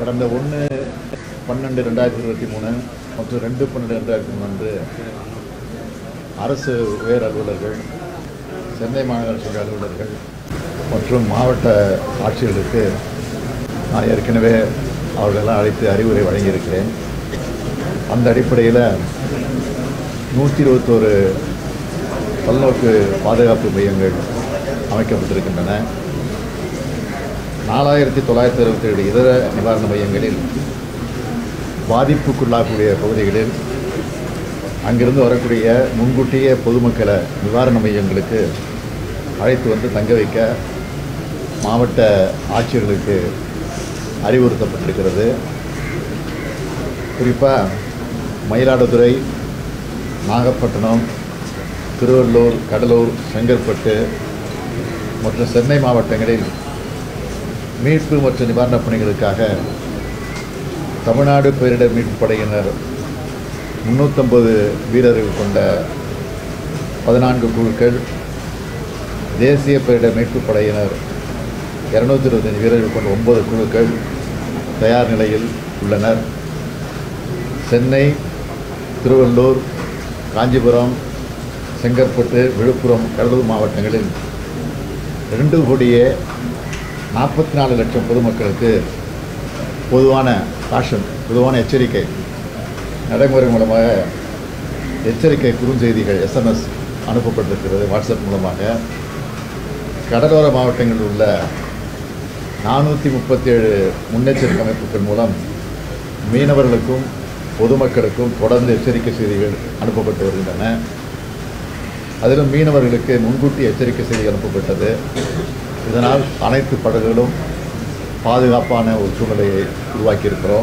கடந்த ஒன்று பன்னெண்டு ரெண்டாயிரத்தி இருபத்தி மூணு மற்றும் ரெண்டு பன்னெண்டு ரெண்டாயிரத்தி மூணு அன்று அரசு உயர் அலுவலர்கள் சென்னை மாநகராட்சி அலுவலர்கள் மற்றும் மாவட்ட ஆட்சியர்களுக்கு நான் ஏற்கனவே அவர்களெல்லாம் அழைத்து அறிவுரை வழங்கியிருக்கிறேன் அந்த அடிப்படையில் நூற்றி இருபத்தோரு பல்நோக்கு பாதுகாப்பு மையங்கள் அமைக்கப்பட்டிருக்கின்றன நாலாயிரத்தி தொள்ளாயிரத்தி அறுபத்தி ஏழு இதர நிவாரண மையங்களில் பாதிப்புக்குள்ளாகக்கூடிய பகுதிகளில் அங்கிருந்து வரக்கூடிய முன்கூட்டிய பொதுமக்களை நிவாரண மையங்களுக்கு அழைத்து வந்து தங்க வைக்க மாவட்ட ஆட்சியர்களுக்கு அறிவுறுத்தப்பட்டிருக்கிறது குறிப்பாக மயிலாடுதுறை நாகப்பட்டினம் திருவள்ளூர் கடலூர் செங்கல்பட்டு மற்றும் சென்னை மாவட்டங்களில் மீட்பு மற்றும் நிவாரணப் பணிகளுக்காக தமிழ்நாடு பேரிடர் மீட்புப் படையினர் முந்நூற்றம்பது வீரர்கள் கொண்ட பதினான்கு குழுக்கள் தேசிய பேரிடர் மீட்புப் படையினர் இரநூத்தி இருபத்தஞ்சு வீரர்கள் கொண்ட ஒன்பது குழுக்கள் தயார் நிலையில் உள்ளனர் சென்னை திருவள்ளூர் காஞ்சிபுரம் செங்கற்பட்டு விழுப்புரம் கடலூர் மாவட்டங்களில் ரெண்டு கோடியே நாற்பத்தி நாலு லட்சம் பொதுமக்களுக்கு பொதுவான காஷன் பொதுவான எச்சரிக்கை நடைமுறை மூலமாக எச்சரிக்கை குறுஞ்செய்திகள் எஸ்எம்எஸ் அனுப்பப்பட்டிருக்கிறது வாட்ஸ்அப் மூலமாக கடலோர மாவட்டங்களில் உள்ள நானூற்றி முப்பத்தேழு முன்னெச்சரிக்கை அமைப்புகள் மூலம் மீனவர்களுக்கும் பொதுமக்களுக்கும் தொடர்ந்து எச்சரிக்கை செய்திகள் அனுப்பப்பட்டு வருகின்றன அதிலும் மீனவர்களுக்கு முன்கூட்டி எச்சரிக்கை செய்தி அனுப்பப்பட்டது இதனால் அனைத்து படகுகளும் பாதுகாப்பான ஒரு சூழ்நிலையை உருவாக்கியிருக்கிறோம்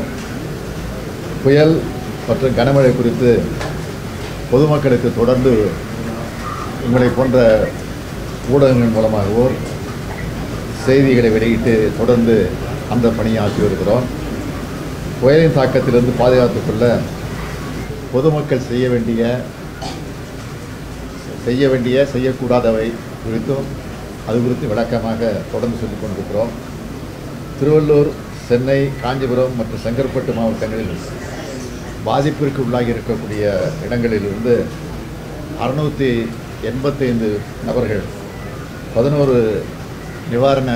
புயல் மற்றும் கனமழை குறித்து பொதுமக்களுக்கு தொடர்ந்து உங்களை போன்ற ஊடகங்கள் மூலமாகவோ செய்திகளை வெளியிட்டு தொடர்ந்து அந்த பணியை ஆற்றி வருகிறோம் புயலின் தாக்கத்திலிருந்து பாதுகாத்துக் கொள்ள பொதுமக்கள் செய்ய வேண்டிய செய்ய வேண்டிய செய்யக்கூடாதவை குறித்தும் அது குறித்து விளக்கமாக தொடர்ந்து சொல்லிக் கொண்டிருக்கிறோம் திருவள்ளூர் சென்னை காஞ்சிபுரம் மற்றும் செங்கற்பட்டு மாவட்டங்களில் பாதிப்பிற்கு உள்ளாகி இருக்கக்கூடிய இடங்களிலிருந்து அறுநூற்றி எண்பத்தைந்து நபர்கள் பதினோரு நிவாரண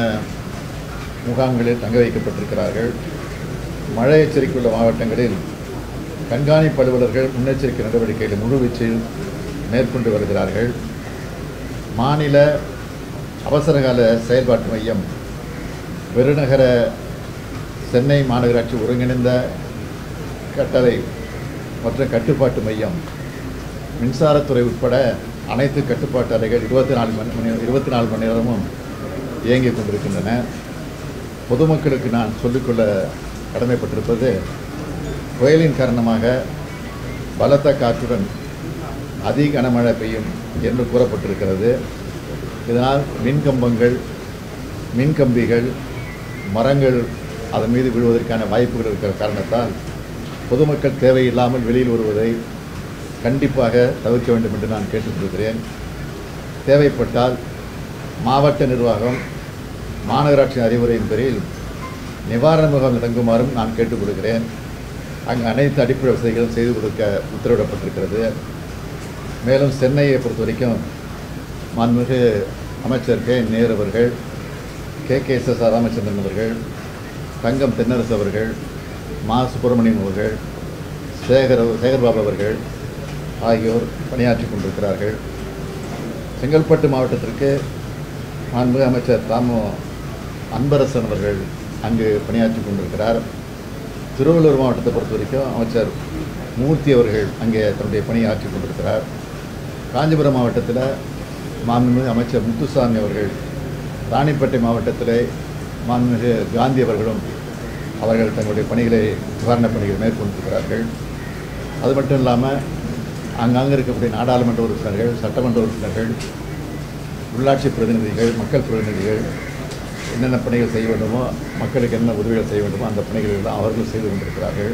முகாம்களில் தங்க வைக்கப்பட்டிருக்கிறார்கள் மழை எச்சரிக்கை உள்ள மாவட்டங்களில் கண்காணிப்பு அலுவலர்கள் முன்னெச்சரிக்கை நடவடிக்கைகளை முழுவீச்சில் மேற்கொண்டு வருகிறார்கள் மாநில அவசரகால செயல்பாட்டு மையம் பெருநகர சென்னை மாநகராட்சி ஒருங்கிணைந்த கட்டளை மற்றும் கட்டுப்பாட்டு மையம் மின்சாரத்துறை உட்பட அனைத்து கட்டுப்பாட்டு அறைகள் இருபத்தி நாலு மணி மணி இருபத்தி நாலு மணி நேரமும் இயங்கிக் கொண்டிருக்கின்றன பொதுமக்களுக்கு நான் சொல்லிக்கொள்ள கடமைப்பட்டிருப்பது புயலின் காரணமாக பலத்த காற்றுடன் அதி கனமழை பெய்யும் என்று கூறப்பட்டிருக்கிறது இதனால் மின் கம்பங்கள் மின் கம்பிகள் மரங்கள் அதன் மீது விழுவதற்கான வாய்ப்புகள் இருக்கிற காரணத்தால் பொதுமக்கள் தேவையில்லாமல் வெளியில் வருவதை கண்டிப்பாக தவிர்க்க வேண்டும் என்று நான் கேட்டுக்கொள்கிறேன் தேவைப்பட்டால் மாவட்ட நிர்வாகம் மாநகராட்சி அறிவுரையின் பேரில் நிவாரண முகாமில் தங்குமாறும் நான் கேட்டுக்கொள்கிறேன் அங்கு அனைத்து அடிப்படை வசதிகளும் செய்து கொடுக்க உத்தரவிடப்பட்டிருக்கிறது மேலும் சென்னையை பொறுத்த வரைக்கும் மாண்புமிகு அமைச்சர் கே நேரு அவர்கள் K K S S Ramachandran அவர்கள் தங்கம் தென்னரசு அவர்கள் மா சுப்பிரமணியம் அவர்கள் சேகர் சேகர்பாபு அவர்கள் ஆகியோர் பணியாற்றி கொண்டிருக்கிறார்கள் செங்கல்பட்டு மாவட்டத்திற்கு மாண்புமிகு அமைச்சர் தாமு அன்பரசன் அவர்கள் அங்கு பணியாற்றி கொண்டிருக்கிறார் திருவள்ளூர் மாவட்டத்தை பொறுத்த வரைக்கும் அமைச்சர் மூர்த்தி அவர்கள் அங்கே தன்னுடைய பணியை ஆற்றி கொண்டிருக்கிறார் காஞ்சிபுரம் மாவட்டத்தில் மாண்புமிகு அமைச்சர் முத்துசாமி அவர்கள் ராணிப்பேட்டை மாவட்டத்தில் மாண்புமிகு காந்தி அவர்களும் அவர்கள் தங்களுடைய பணிகளை நிவாரணப் பணிகளை மேற்கொண்டிருக்கிறார்கள் அது மட்டும் இல்லாமல் அங்கங்கே இருக்கக்கூடிய நாடாளுமன்ற உறுப்பினர்கள் சட்டமன்ற உறுப்பினர்கள் உள்ளாட்சி பிரதிநிதிகள் மக்கள் பிரதிநிதிகள் என்னென்ன பணிகள் செய்ய வேண்டுமோ மக்களுக்கு என்ன உதவிகள் செய்ய வேண்டுமோ அந்த பணிகள் எல்லாம் அவர்கள் செய்து கொண்டிருக்கிறார்கள்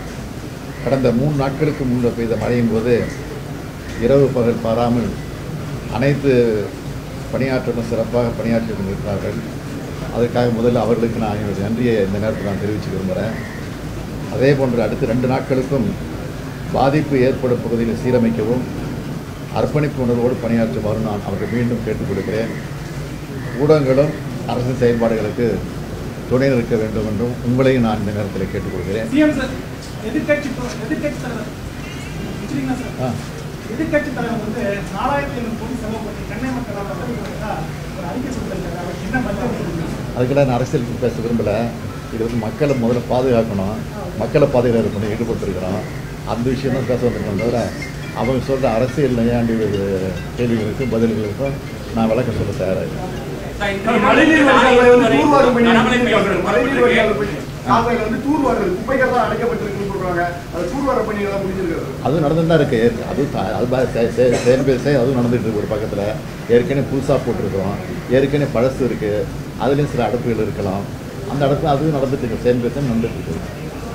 கடந்த மூணு நாட்களுக்கு முன்பு பெய்த மழையின் போது இரவு பகல் பாராமல் அனைத்து பணியாற்றலும் சிறப்பாக பணியாற்றி கொண்டிருக்கிறார்கள் அதற்காக முதல்ல அவர்களுக்கு நான் என்னுடைய நன்றியை இந்த நேரத்தில் நான் தெரிவித்து விரும்புகிறேன் அதே போன்று அடுத்த ரெண்டு நாட்களுக்கும் பாதிப்பு ஏற்படும் பகுதியில் சீரமைக்கவும் அர்ப்பணிப்பு உணர்வோடு பணியாற்றுமாறு நான் அவர்கள் மீண்டும் கேட்டுக் கொடுக்கிறேன் ஊடகங்களும் அரசின் செயல்பாடுகளுக்கு துணை நிற்க வேண்டும் என்றும் உங்களையும் நான் இந்த நேரத்தில் கேட்டுக்கொள்கிறேன் சிஎம் சார் எதிர்கட்சி எதிர்கட்சி தலைவர் வச்சுருங்களா சார் ஆ எதிர்கட்சி தலைவர் வந்து நாலாயிரத்தி ஐநூறு கோடி செலவு பண்ணி சென்னை மக்களால் வசதிகளுக்கா ஒரு அறிக்கை சொல்லியிருக்காரு அவருக்கு என்ன பதில் கொடுக்குறீங்க? அதுக்கெல்லாம் நான் அரசியல் பேச விரும்பலை இது வந்து மக்களை முதல்ல பாதுகாக்கணும் மக்களை பாதுகாப்பு பண்ணி ஈடுபட்டிருக்கிறோம் அந்த விஷயம் தான் பேச வந்திருக்கோம் தவிர அவங்க சொல்கிற அரசியல் நையாண்டி கேள்விகளுக்கும் பதில்களுக்கும் நான் விளக்கம் சொல்ல தயாராக மழைநீர் வடிகால்ல வந்து தூர்வாரும் பணி நடந்திருக்கு. மழைநீர் வடிகால் பணி. சாலையில வந்து தூர்வாரல் குப்பைகள் தான் அடைக்கப்பட்டிருக்குன்னு சொல்றாங்க அது தூர்வார பணிகள்லாம் முடிஞ்சிருக்காது அதுவும் நடந்துட்டு தான் இருக்குது அது த- அது பா- செ- செ- செயல்பேசி செய் அதுவும் நடந்துட்டு இருக்கு ஒரு பக்கத்தில் ஏற்கனவே புதுசாக போட்டிருக்கிறோம் ஏற்கனவே பழசு இருக்குது அதுலேயும் சில அடப்புகள் இருக்கலாம் அந்த அடப்பு அதுவும் நடந்துட்டு இருக்கு செயல்பேசி நடந்துட்டு இருக்கு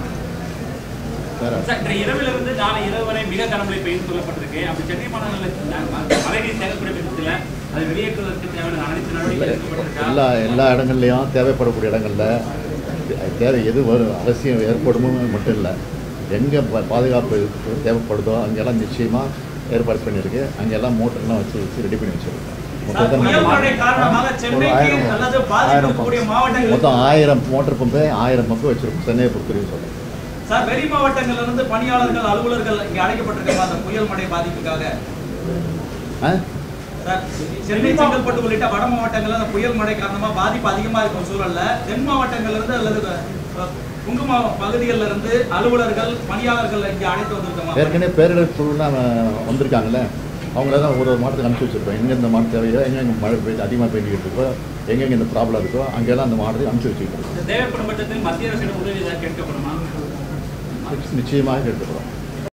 வேற சார், இன்று இரவிலிருந்து நாளை இரவு வரை மிக கனமழை பெய்யும் சொல்லப்பட்டிருக்கு அப்படி சென்னை மாநகரில் மழைநீர் தேங்கக்கூடிய பட்சத்தில் அதை வெளியேற்றுவதற்கு தேவையான அனைத்து நடவடிக்கை எடுக்கப்பட்டிருக்கா எல்லா எல்லா இடங்கள்லையும் தேவைப்படக்கூடிய இடங்கள்ல தே- தேவை எது வரும் அவசியம் ஏற்படுமோ மட்டும் இல்லை எங்கே பாதுகாப்பு தேவைப்படுதோ அங்கெல்லாம் நிச்சயமாக ஏற்பாடு பண்ணியிருக்கு அங்கெல்லாம் மோட்டர்லாம் வச்சு வச்சு ரெடி பண்ணி வச்சுருக்கோம் சார், புயல் மழை காரணமாக ஒரு சென்னைக்கு ஆயிரம் அல்லது ஆயிரம் பாதிக்கக்கூடிய பம்பு. மாவட்டங்களுக்கு மொத்தம் ஆயிரம் மோட்டர் பம்பு ஆயிரம் பம்பு வச்சிருக்கோம் சென்னையை பொறுத்தவரைக்கும் சொல்கிறேன் சார் வெளி மாவட்டங்கள்ல இருந்து பணியாளர்கள் அலுவலர்கள் இங்க அழைக்கப்பட்டிருக்காங்க அந்த புயல் மழை பாதிப்புக்காக ஆ சார் சென்னை செங்கல்பட்டு உள்ளிட்ட வட மாவட்டங்கள்ல அந்த புயல் மழை காரணமா பாதிப்பு அதிகமா இருக்கும் சூழல்ல தென் மாவட்டங்கள்ல இருந்து அல்லது அஹ், குங்கும பகுதிகளில் இருந்து அலுவலர்கள் பணியாளர்கள் இங்க அழைத்து வந்திருக்கோமா ஏற்கனவே பேரிடர் குழுலாம் வந்திருக்காங்கல்ல அவங்கள தான் ஒரு ஒரு மாவட்டத்துக்கு அனுப்பிச்சி வச்சுருக்கோம் எங்கெந்த மாவட்டம் தேவையோ எங்கெங்கே மழை பெய்து அதிகமாக பெய்ஞ்சிக்கிட்டு இருக்கோ எங்கெங்கே இந்த ப்ராப்ளம் இருக்கோ அங்கெல்லாம் அந்த மாவட்டத்துக்கு அனுப்பிச்சி வச்சுக்கிட்டு இருக்கோம் தேவைப்படும் பட்சத்தில் மத்திய அரசிடம் உதவி ஏதாவது கேட்கப்படுமா நிச்சயமாக கேட்டுக்கிறோம்